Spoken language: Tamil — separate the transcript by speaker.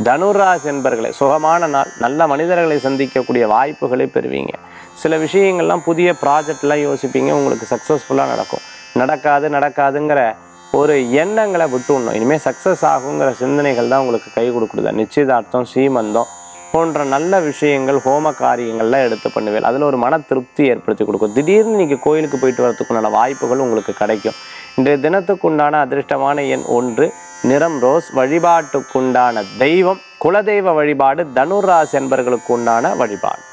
Speaker 1: தனுராசி என்பர்களை சுகமான நாள் நல்ல மனிதர்களை சந்திக்கக்கூடிய வாய்ப்புகளை பெறுவீங்க சில விஷயங்கள்லாம் புதிய ப்ராஜெக்ட்லாம் யோசிப்பீங்க உங்களுக்கு சக்ஸஸ்ஃபுல்லாக நடக்கும் நடக்காது நடக்காதுங்கிற ஒரு எண்ணங்களை விட்டுடணும் இனிமேல் சக்ஸஸ் ஆகுங்கிற சிந்தனைகள் தான் உங்களுக்கு கை கொடுக்குறது நிச்சயதார்த்தம் சீமந்தம் போன்ற நல்ல விஷயங்கள் ஹோம காரியங்கள்லாம் எடுத்து பண்ணுவேன் அதில் ஒரு மன திருப்தி ஏற்படுத்தி கொடுக்கும் திடீர்னு நீங்கள் கோயிலுக்கு போயிட்டு வரதுக்குண்டான வாய்ப்புகள் உங்களுக்கு கிடைக்கும் இன்றைய தினத்துக்குண்டான அதிர்ஷ்டமான எண் ஒன்று நிறம் ரோஸ் வழிபாட்டுக்குண்டான தெய்வம் குலதெய்வ வழிபாடு தனுராசி என்பர்களுக்கு உண்டான வழிபாடு